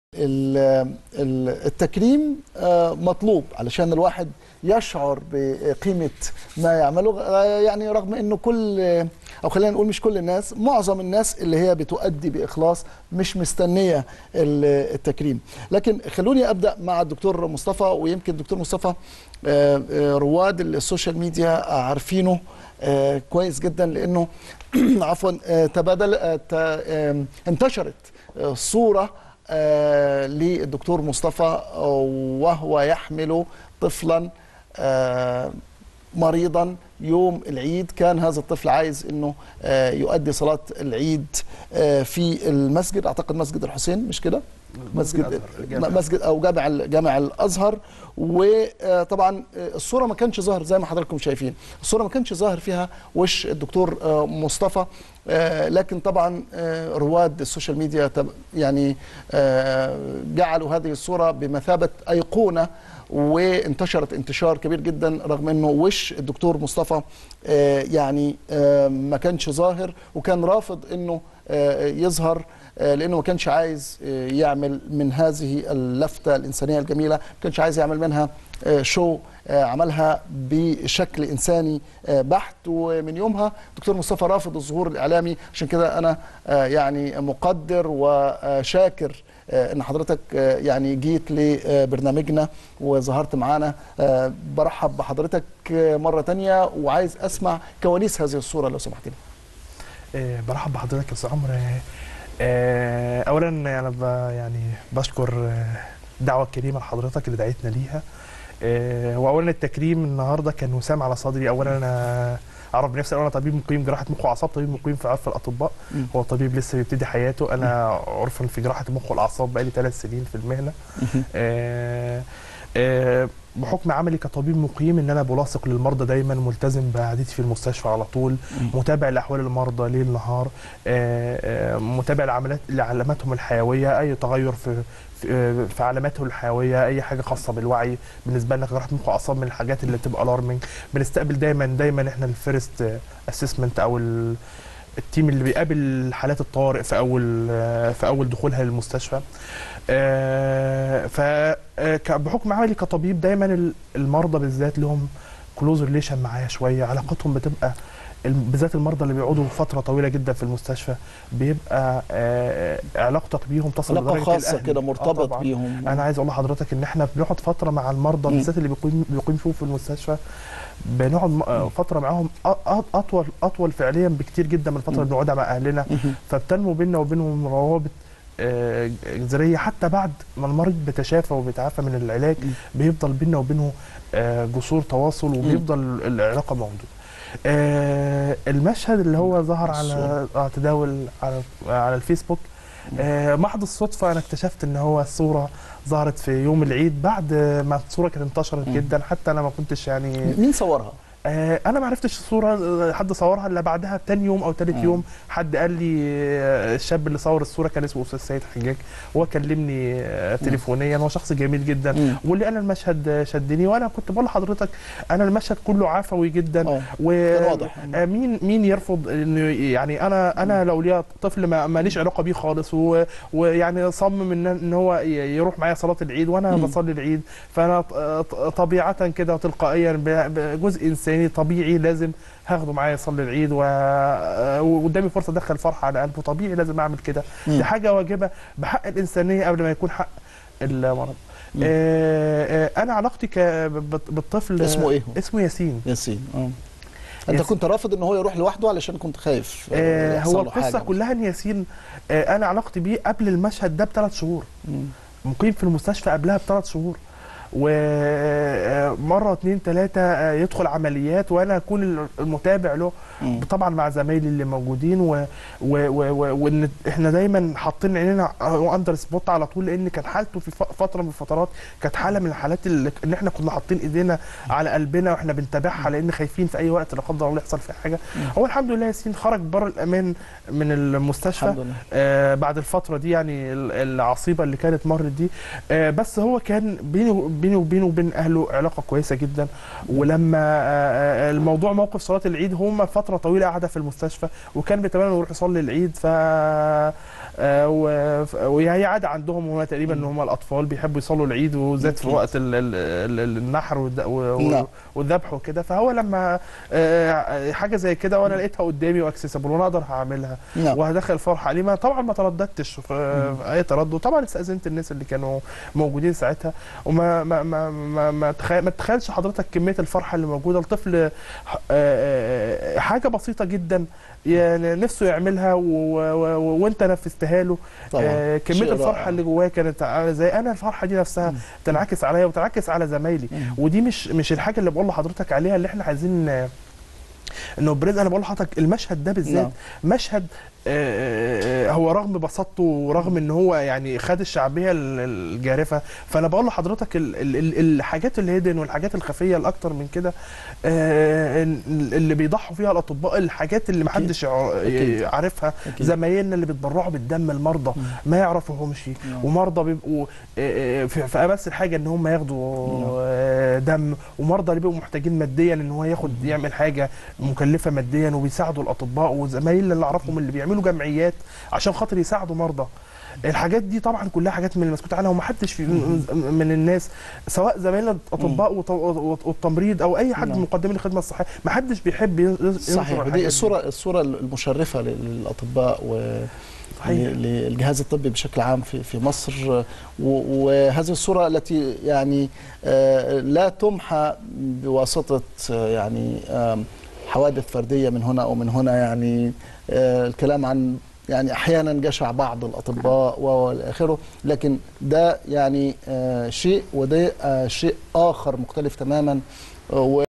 ال- ال- التكريم آه، مطلوب علشان الواحد يشعر بقيمة ما يعمله آه، يعني رغم انه كل او خلينا نقول مش كل الناس معظم الناس اللي هي بتؤدي بإخلاص مش مستنية ال- التكريم لكن خلوني أبدأ مع الدكتور مصطفى ويمكن الدكتور مصطفى آه، آه، رواد السوشيال ميديا عارفينه آه، كويس جدا لأنه عفوا آه، تبادل آه، ت- آه، انتشرت آه، صورة آه، للدكتور مصطفى وهو يحمل طفلا آه، مريضا يوم العيد كان هذا الطفل عايز انه آه، يؤدي صلاه العيد آه، في المسجد اعتقد مسجد الحسين مش كده مسجد الأزهر، الجامع. مسجد او جامع ال- جامع الازهر وطبعا الصوره ما كانش ظاهر زي ما حضراتكم شايفين الصوره ما كانش ظاهر فيها وش الدكتور آه، مصطفى آه، لكن طبعا آه، رواد السوشيال ميديا تب- يعني آه، جعلوا هذه الصوره بمثابه ايقونه وانتشرت انتشار كبير جدا رغم انه وش الدكتور مصطفى آه، يعني آه، ما كانش ظاهر وكان رافض انه آه، يظهر آه، لانه ما كانش عايز آه، يعمل من هذه اللفته الانسانيه الجميله ما كانش عايز يعمل منها آه، شو آه، عملها بشكل انساني آه، بحت ومن يومها دكتور مصطفى رافض الظهور الاعلامي عشان كده انا آه، يعني مقدر وشاكر آه، ان حضرتك آه، يعني جيت لبرنامجنا وظهرت معانا آه، برحب بحضرتك آه، مره تانية وعايز اسمع كواليس هذه الصوره لو سمحت لي آه، برحب بحضرتك يا استاذ عمرو آه، آه، اولا انا ب- يعني بشكر آه، الدعوه الكريمه لحضرتك اللي دعيتنا ليها آه، واولا التكريم النهارده كان وسام على صدري اولا انا اعرف بنفسي انا طبيب مقيم جراحه مخ واعصاب طبيب مقيم في عرف الاطباء مم. هو طبيب لسه بيبتدي حياته انا عرفا في جراحه المخ والاعصاب بقالي ثلاث سنين في المهنه آه، آه، بحكم عملي كطبيب مقيم ان انا بلاصق للمرضى دايما ملتزم بقعدتي في المستشفى على طول متابع لاحوال المرضى ليل نهار آه، آه، متابع لعملات لعلاماتهم الحيويه اي تغير في في آه، في علاماتهم الحيويه اي حاجه خاصه بالوعي بالنسبه لنا جراحه مخ واعصاب من الحاجات اللي بتبقى الارمنج بنستقبل دايما دايما احنا الفيرست اسسمنت او ال- التيم اللي بيقابل حالات الطوارئ في اول آه، في اول دخولها للمستشفى فبحكم عملي كطبيب دايما ال- المرضى بالذات لهم كلوز ريليشن معايا شويه علاقتهم بتبقى ال- بالذات المرضى اللي بيقعدوا فتره طويله جدا في المستشفى بيبقى آه، علاقتك بيهم تصل علاقه لدرجه خاصه الأهل. كده آه مرتبط طبعاً. بيهم انا عايز اقول لحضرتك ان احنا بنقعد فتره مع المرضى مم. بالذات اللي بيقيم بيقيم فيهم في المستشفى بنقعد م- آه، فتره معاهم أ- أ- اطول اطول فعليا بكتير جدا من الفتره مم. اللي بنقعدها مع اهلنا مهم. فبتنمو بيننا وبينهم روابط آه، جذريه حتى بعد ما المريض بيتشافى وبيتعافى من العلاج مم. بيفضل بيننا وبينه آه، جسور تواصل وبيفضل العلاقه موجوده آه، المشهد اللي هو ظهر على آه، تداول على على الفيسبوك آه، محض الصدفه انا اكتشفت ان هو الصوره ظهرت في يوم العيد بعد ما الصوره كانت انتشرت مم. جدا حتى انا ما كنتش يعني مين صورها؟ آه، انا ما عرفتش الصوره آه، حد صورها الا بعدها تاني يوم او تالت مم. يوم حد قال لي آه، الشاب اللي صور الصوره كان اسمه استاذ سيد حجاج هو كلمني آه، تليفونيا هو شخص جميل جدا مم. وقال لي انا المشهد آه، شدني وانا كنت بقول لحضرتك انا المشهد كله عفوي جدا اه و كان واضح. آه، مين مين يرفض انه يعني انا انا لو ليا طفل ما ماليش علاقه بيه خالص و- ويعني صمم ان ان هو ي- يروح معايا صلاه العيد وانا مم. بصلي العيد فانا ط- ط- طبيعه كده تلقائيا ب- بجزء انساني طبيعي لازم هاخده معايا يصلي العيد و- آه، وقدامي فرصه ادخل فرحه على قلبه طبيعي لازم اعمل كده مم. دي حاجه واجبه بحق الانسانيه قبل ما يكون حق المرض مم. آه، آه، انا علاقتي ك- بال- بالطفل اسمه ايه هو؟ اسمه ياسين ياسين اه انت ياسين. كنت رافض ان هو يروح لوحده علشان كنت خايف آه، يحصل هو له حاجة القصه كلها ان ياسين آه، انا علاقتي بيه قبل المشهد ده بثلاث شهور مم. مقيم في المستشفى قبلها بثلاث شهور ومره اتنين تلاته آه، يدخل عمليات وانا اكون المتابع له مم. طبعا مع زمايلي اللي موجودين و... و... و... و... وان احنا دايما حاطين عينينا اندر سبوت على طول لان كان حالته في ف- فتره من الفترات كانت حاله من الحالات اللي ان احنا كنا حاطين ايدينا على قلبنا واحنا بنتابعها لان خايفين في اي وقت لا قدر الله يحصل فيها حاجه هو الحمد لله ياسين خرج بره الامان من المستشفى الحمد لله آه بعد الفتره دي يعني ال- العصيبه اللي كانت مرت دي آه بس هو كان بيني بيني وبينه وبين اهله علاقه كويسه جدا ولما آه، آه، الموضوع موقف صلاه العيد هم فتره طويله قاعده في المستشفى وكان بيتمنى يروح يصلي العيد ف آه، و- ف- وهي عاده عندهم هم تقريبا ان هم الاطفال بيحبوا يصلوا العيد وزاد في أكيد. وقت ال- ال- ال- ال- النحر والد- و- نعم. و- والذبح وكده فهو لما آه، حاجه زي كده وانا لقيتها قدامي واكسسبل وانا اقدر هعملها نعم وهدخل فرحه عليه ما طبعا ما ترددتش في في اي تردد طبعا استاذنت الناس اللي كانوا موجودين ساعتها وما ما ما ما, ما, تخيل ما تخيلش حضرتك كميه الفرحه اللي موجوده الطفل آه، آه، حاجه بسيطه جدا يعني نفسه يعملها و... و... و... وانت نفذتها له طبعا آه كميه شيء الفرحه رائع. اللي جواه كانت ع- زي انا الفرحه دي نفسها مم. تنعكس عليا وتنعكس على زمايلي مم. ودي مش مش الحاجه اللي بقول لحضرتك عليها اللي احنا عايزين آه، انه بريز انا بقول لحضرتك المشهد ده بالذات نعم. مشهد آه، آه، هو رغم بساطته ورغم ان هو يعني خد الشعبيه ال- الجارفه فانا بقول لحضرتك ال- ال- ال- الحاجات الهيدن والحاجات الخفيه الاكتر من كده آه، اللي بيضحوا فيها الاطباء الحاجات اللي محدش يع- أكيد. عارفها أكيد. زمايلنا اللي بيتبرعوا بالدم المرضى مم. ما يعرفوهمش نعم. ومرضى بيبقوا آه، آه، في في امس الحاجه ان هم ياخدوا نعم. آه، دم ومرضى اللي بيبقوا محتاجين ماديا ان هو ياخد يعمل حاجه مكلفه ماديا وبيساعدوا الاطباء وزمايلنا اللي اعرفهم اللي بيعملوا جمعيات عشان خاطر يساعدوا مرضى الحاجات دي طبعا كلها حاجات من المسكوت عنها ومحدش في من الناس سواء زمايلنا الاطباء وط- والتمريض او اي حد نعم. من مقدمين الخدمه الصحيه محدش بيحب ين- ينشر صحيح الحاجات ودي دي. الصوره الصوره المشرفه لل- للاطباء و صحيح. ل- للجهاز الطبي بشكل عام في في مصر و- وهذه الصوره التي يعني آه، لا تمحى بواسطه آه، يعني آم، حوادث فرديه من هنا او من هنا يعني آه، الكلام عن يعني احيانا جشع بعض الاطباء والى اخره لكن ده يعني آه، شيء وده آه، شيء اخر مختلف تماما آه، و